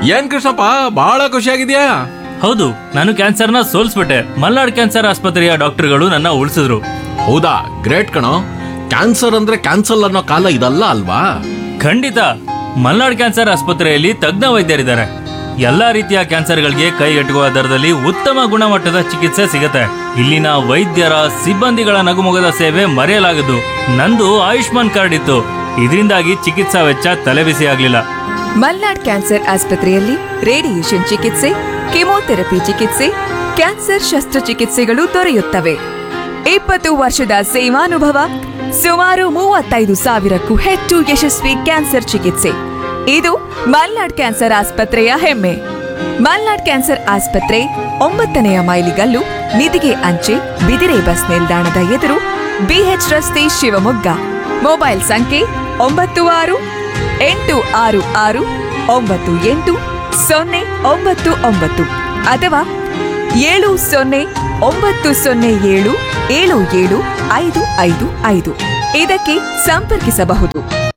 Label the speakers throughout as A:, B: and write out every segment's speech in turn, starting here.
A: ಏನ್ ಕೃಷ್ಣಪ್ಪ ಬಹಳ ಖುಷಿಯಾಗಿದ್ಯಾ
B: ಹೌದು ನಾನು ಕ್ಯಾನ್ಸರ್ನ ಸೋಲ್ಸ್ಬಿಟ್ಟೆ ಮಲ್ನಾಡ್ ಕ್ಯಾನ್ಸರ್ ಆಸ್ಪತ್ರೆಯ ಡಾಕ್ಟರ್ಗಳು ನನ್ನ ಉಳಿಸಿದ್ರು
A: ಹೌದಾ ಗ್ರೇಟ್ ಕಣೋ ಕ್ಯಾನ್ಸರ್ ಅಂದ್ರೆ ಕ್ಯಾನ್ಸಲ್ ಅನ್ನೋ ಕಾಲ ಇದಲ್ಲ ಅಲ್ವಾ
B: ಖಂಡಿತ ಮಲ್ನಾಡ್ ಕ್ಯಾನ್ಸರ್ ಆಸ್ಪತ್ರೆಯಲ್ಲಿ ತಜ್ಞ ವೈದ್ಯರಿದ್ದಾರೆ ಎಲ್ಲಾ ರೀತಿಯ ಕ್ಯಾನ್ಸರ್ಗಳಿಗೆ ಕೈಗೆಟುಕುವ ದರದಲ್ಲಿ ಉತ್ತಮ ಗುಣಮಟ್ಟದ ಚಿಕಿತ್ಸೆ ಸಿಗುತ್ತೆ ಇಲ್ಲಿನ ವೈದ್ಯರ ಸಿಬ್ಬಂದಿಗಳ ನಗುಮೊಗದ ಸೇವೆ ಮರೆಯಲಾಗದು ನಂದು ಆಯುಷ್ಮಾನ್ ಕಾರ್ಡ್ ಇತ್ತು ಇದರಿಂದಾಗಿ ಚಿಕಿತ್ಸಾ ವೆಚ್ಚ ತಲೆಬಿಸಿ ಆಗ್ಲಿಲ್ಲ
C: ಮಲ್ನಾಡ್ ಕ್ಯಾನ್ಸರ್ ಆಸ್ಪತ್ರೆಯಲ್ಲಿ ರೇಡಿಯೇಷನ್ ಚಿಕಿತ್ಸೆ ಕೆಮೊಥೆರಪಿ ಚಿಕಿತ್ಸೆ ಕ್ಯಾನ್ಸರ್ ಶಸ್ತ್ರಚಿಕಿತ್ಸೆಗಳು ದೊರೆಯುತ್ತವೆ ಇಪ್ಪತ್ತು ವರ್ಷದ ಸೇವಾನುಭವ ಸುಮಾರು ಮೂವತ್ತೈದು ಸಾವಿರಕ್ಕೂ ಹೆಚ್ಚು ಯಶಸ್ವಿ ಕ್ಯಾನ್ಸರ್ ಚಿಕಿತ್ಸೆ ಇದು ಮಲ್ನಾಡ್ ಕ್ಯಾನ್ಸರ್ ಆಸ್ಪತ್ರೆಯ ಹೆಮ್ಮೆ ಮಲ್ನಾಡ್ ಕ್ಯಾನ್ಸರ್ ಆಸ್ಪತ್ರೆ ಒಂಬತ್ತನೆಯ ಮೈಲಿಗಲ್ಲು ನಿಧಿಗೆ ಅಂಚೆ ಬಿದಿರೆ ಬಸ್ ನಿಲ್ದಾಣದ ಎದುರು ಬಿಎಚ್ ರಸ್ತೆ ಶಿವಮೊಗ್ಗ ಮೊಬೈಲ್ ಸಂಖ್ಯೆ ಒಂಬತ್ತು ಆರು ಎಂಟು ಆರು ಆರು ಒಂಬತ್ತು ಎಂಟು ಸೊನ್ನೆ ಒಂಬತ್ತು ಒಂಬತ್ತು ಅಥವಾ ಏಳು ಸೊನ್ನೆ ಒಂಬತ್ತು ಸೊನ್ನೆ ಏಳು ಏಳು ಏಳು ಐದು ಐದು ಐದು ಇದಕ್ಕೆ ಸಂಪರ್ಕಿಸಬಹುದು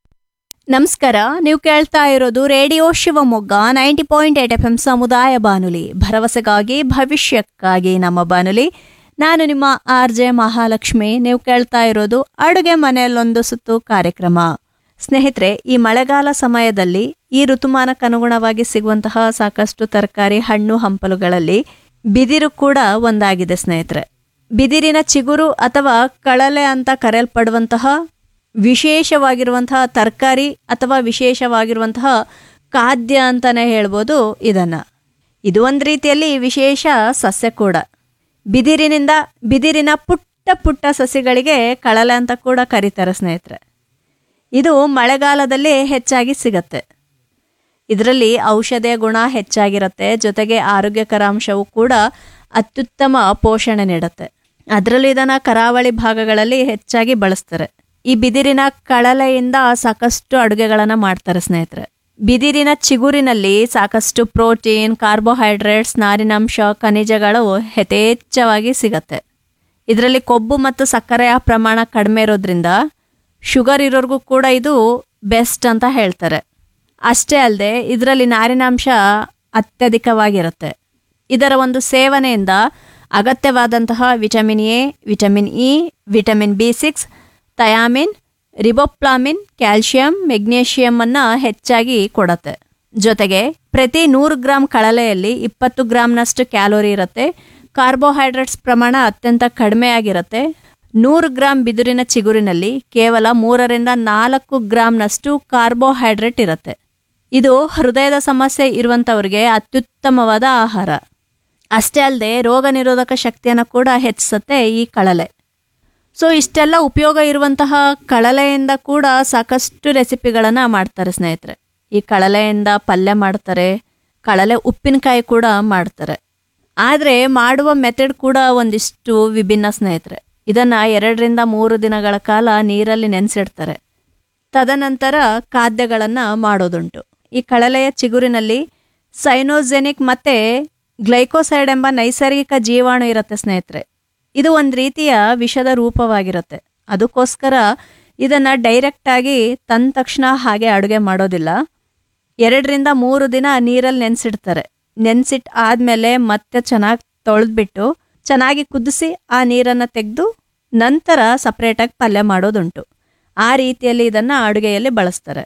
D: ನಮಸ್ಕಾರ ನೀವು ಕೇಳ್ತಾ ಇರೋದು radio Shivamogga ninety point eight F M ಸಮುದಾಯ ಬಾನುಲಿ ಭರವಸೆಗಾಗಿ ಭವಿಷ್ಯಕ್ಕಾಗಿ ನಮ್ಮ ಬಾನುಲಿ ನಾನು ನಿಮ್ಮ ಆರ್ ಜೆ ಮಹಾಲಕ್ಷ್ಮಿ ನೀವು ಕೇಳ್ತಾ ಇರೋದು ಅಡುಗೆ ಮನೆಯಲ್ಲೊಂದು ಸುತ್ತು ಕಾರ್ಯಕ್ರಮ ಸ್ನೇಹಿತರೆ ಈ ಮಳೆಗಾಲ ಸಮಯದಲ್ಲಿ ಈ ಋತುಮಾನಕ್ಕನುಗುಣವಾಗಿ ಸಿಗುವಂತಹ ಸಾಕಷ್ಟು ತರಕಾರಿ ಹಣ್ಣು ಹಂಪಲುಗಳಲ್ಲಿ ಬಿದಿರು ಕೂಡ ಒಂದಾಗಿದೆ ಸ್ನೇಹಿತರೆ ಬಿದಿರಿನ ಚಿಗುರು ಅಥವಾ ಕಳಲೆ ಅಂತ ಕರೆಯಲ್ಪಡುವಂತಹ ವಿಶೇಷವಾಗಿರುವಂತಹ ತರಕಾರಿ ಅಥವಾ ವಿಶೇಷವಾಗಿರುವಂತಹ ಖಾದ್ಯ ಅಂತಾನೆ ಹೇಳ್ಬೋದು ಇದನ್ನ ಇದು ಒಂದು ರೀತಿಯಲ್ಲಿ ವಿಶೇಷ ಸಸ್ಯ ಕೂಡ ಬಿದಿರಿನಿಂದ ಬಿದಿರಿನ ಪುಟ್ಟ ಪುಟ್ಟ ಸಸ್ಯಗಳಿಗೆ ಕಳಲೆ ಅಂತ ಕೂಡ ಕರೀತಾರೆ ಸ್ನೇಹಿತರೆ ಇದು ಮಳೆಗಾಲದಲ್ಲಿ ಹೆಚ್ಚಾಗಿ ಸಿಗತ್ತೆ ಇದರಲ್ಲಿ ಔಷಧಿಯ ಗುಣ ಹೆಚ್ಚಾಗಿರುತ್ತೆ ಜೊತೆಗೆ ಆರೋಗ್ಯಕರ ಅಂಶವು ಕೂಡ ಅತ್ಯುತ್ತಮ ಪೋಷಣೆ ನೀಡುತ್ತೆ ಅದರಲ್ಲೂ ಇದನ್ನು ಕರಾವಳಿ ಭಾಗಗಳಲ್ಲಿ ಹೆಚ್ಚಾಗಿ ಬಳಸ್ತಾರೆ ಈ ಬಿದಿರಿನ ಕಳಲೆಯಿಂದ ಸಾಕಷ್ಟು ಅಡುಗೆಗಳನ್ನು ಮಾಡ್ತಾರೆ ಸ್ನೇಹಿತರೆ ಬಿದಿರಿನ ಚಿಗುರಿನಲ್ಲಿ ಸಾಕಷ್ಟು ಪ್ರೋಟೀನ್ ಕಾರ್ಬೋಹೈಡ್ರೇಟ್ಸ್ ನಾರಿನಾಂಶ ಖನಿಜಗಳು ಯಥೇಚ್ಛವಾಗಿ ಸಿಗತ್ತೆ ಇದರಲ್ಲಿ ಕೊಬ್ಬು ಮತ್ತು ಸಕ್ಕರೆಯ ಪ್ರಮಾಣ ಕಡಿಮೆ ಇರೋದ್ರಿಂದ ಶುಗರ್ ಇರೋರ್ಗೂ ಕೂಡ ಇದು ಬೆಸ್ಟ್ ಅಂತ ಹೇಳ್ತಾರೆ ಅಷ್ಟೇ ಅಲ್ಲದೆ ಇದರಲ್ಲಿ ನಾರಿನಾಂಶ ಅತ್ಯಧಿಕವಾಗಿರುತ್ತೆ ಇದರ ಒಂದು ಸೇವನೆಯಿಂದ ಅಗತ್ಯವಾದಂತಹ vitamin A vitamin E vitamin B six thiamine riboflavin calcium magnesium ಅನ್ನ ಹೆಚ್ಚಾಗಿ ಕೊಡುತ್ತೆ ಜೊತೆಗೆ ಪ್ರತಿ ನೂರು ಗ್ರಾಂ ಕಳಲೆಯಲ್ಲಿ ಇಪ್ಪತ್ತು ಗ್ರಾಂನಷ್ಟು ಕ್ಯಾಲೋರಿ ಇರುತ್ತೆ ಕಾರ್ಬೋಹೈಡ್ರೇಟ್ಸ್ ಪ್ರಮಾಣ ಅತ್ಯಂತ ಕಡಿಮೆ ಆಗಿರುತ್ತೆ ನೂರು ಗ್ರಾಂ ಬಿದಿರಿನ ಚಿಗುರಿನಲ್ಲಿ ಕೇವಲ ಮೂರರಿಂದ ನಾಲ್ಕು ಗ್ರಾಂನಷ್ಟು ಕಾರ್ಬೋಹೈಡ್ರೇಟ್ ಇರುತ್ತೆ ಇದು ಹೃದಯದ ಸಮಸ್ಯೆ ಇರುವಂಥವ್ರಿಗೆ ಅತ್ಯುತ್ತಮವಾದ ಆಹಾರ ಅಷ್ಟೇ ಅಲ್ಲದೆ ರೋಗ ನಿರೋಧಕ ಶಕ್ತಿಯನ್ನು ಕೂಡ ಹೆಚ್ಚಿಸುತ್ತೆ ಈ ಕಳಲೆ ಸೊ ಇಷ್ಟೆಲ್ಲ ಉಪಯೋಗ ಇರುವಂತಹ ಕಳಲೆಯಿಂದ ಕೂಡ ಸಾಕಷ್ಟು ರೆಸಿಪಿಗಳನ್ನು ಮಾಡ್ತಾರೆ ಸ್ನೇಹಿತರೆ ಈ ಕಳಲೆಯಿಂದ ಪಲ್ಯ ಮಾಡ್ತಾರೆ ಕಳಲೆ ಉಪ್ಪಿನಕಾಯಿ ಕೂಡ ಮಾಡ್ತಾರೆ ಆದರೆ ಮಾಡುವ ಮೆಥಡ್ ಕೂಡ ಒಂದಿಷ್ಟು ವಿಭಿನ್ನ ಸ್ನೇಹಿತರೆ ಇದನ್ನು ಎರಡರಿಂದ ಮೂರು ದಿನಗಳ ಕಾಲ ನೀರಲ್ಲಿ ನೆನೆಸಿಡ್ತಾರೆ ತದನಂತರ ಖಾದ್ಯಗಳನ್ನು ಮಾಡೋದುಂಟು ಈ ಕಳಲೆಯ ಚಿಗುರಿನಲ್ಲಿ ಸೈನೋಜೆನಿಕ್ ಮತ್ತು ಗ್ಲೈಕೋಸೈಡ್ ಎಂಬ ನೈಸರ್ಗಿಕ ಜೀವಾಣು ಇರುತ್ತೆ ಸ್ನೇಹಿತರೆ ಇದು ಒಂದು ರೀತಿಯ ವಿಷದ ರೂಪವಾಗಿರುತ್ತೆ ಅದಕ್ಕೋಸ್ಕರ ಇದನ್ನು ಡೈರೆಕ್ಟಾಗಿ ತಂದ ತಕ್ಷಣ ಹಾಗೆ ಅಡುಗೆ ಮಾಡೋದಿಲ್ಲ ಎರಡರಿಂದ ಮೂರು ದಿನ ನೀರಲ್ಲಿ ನೆನೆಸಿಡ್ತಾರೆ ನೆನೆಸಿಟ್ಟು ಆದಮೇಲೆ ಮತ್ತೆ ಚೆನ್ನಾಗಿ ತೊಳೆದ್ಬಿಟ್ಟು ಚೆನ್ನಾಗಿ ಕುದಿಸಿ ಆ ನೀರನ್ನು ತೆಗೆದು ನಂತರ ಸಪ್ರೇಟಾಗಿ ಪಲ್ಯ ಮಾಡೋದುಂಟು ಆ ರೀತಿಯಲ್ಲಿ ಇದನ್ನು ಅಡುಗೆಯಲ್ಲಿ ಬಳಸ್ತಾರೆ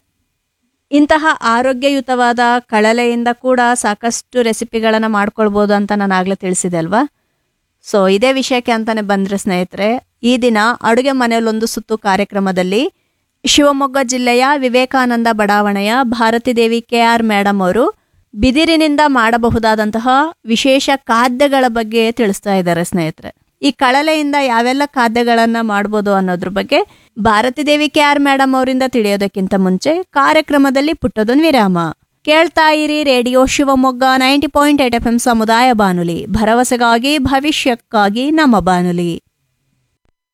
D: ಇಂತಹ ಆರೋಗ್ಯಯುತವಾದ ಕಳಲೆಯಿಂದ ಕೂಡ ಸಾಕಷ್ಟು ರೆಸಿಪಿಗಳನ್ನು ಮಾಡ್ಕೊಳ್ಬೋದು ಅಂತ ನಾನು ಆಗಲೇ ತಿಳಿಸಿದೆ ಅಲ್ವಾ ಸೊ ಇದೇ ವಿಷಯಕ್ಕೆ ಅಂತಾನೆ ಬಂದರೆ ಸ್ನೇಹಿತರೆ ಈ ದಿನ ಅಡುಗೆ ಮನೆಯಲ್ಲೊಂದು ಸುತ್ತು ಕಾರ್ಯಕ್ರಮದಲ್ಲಿ ಶಿವಮೊಗ್ಗ ಜಿಲ್ಲೆಯ ವಿವೇಕಾನಂದ ಬಡಾವಣೆಯ Bharathi Devi K R madam ಅವರು ಬಿದಿರಿನಿಂದ ಮಾಡಬಹುದಾದಂತಹ ವಿಶೇಷ ಖಾದ್ಯಗಳ ಬಗ್ಗೆ ತಿಳಿಸ್ತಾ ಇದ್ದಾರೆ ಸ್ನೇಹಿತರೆ ಈ ಕಳಲೆಯಿಂದ ಯಾವೆಲ್ಲ ಖಾದ್ಯಗಳನ್ನ ಮಾಡ್ಬೋದು ಅನ್ನೋದ್ರ ಬಗ್ಗೆ Bharathi Devi K R madam ಅವರಿಂದ ತಿಳಿಯೋದಕ್ಕಿಂತ ಮುಂಚೆ ಕಾರ್ಯಕ್ರಮದಲ್ಲಿ ಪುಟ್ಟದೊಂದು ವಿರಾಮ ಕೇಳ್ತಾ ಇರಿ radio Shivamogga ninety point eight F M ಸಮುದಾಯ ಬಾನುಲಿ ಭರವಸೆಗಾಗಿ ಭವಿಷ್ಯಕ್ಕಾಗಿ ನಮ್ಮ ಬಾನುಲಿ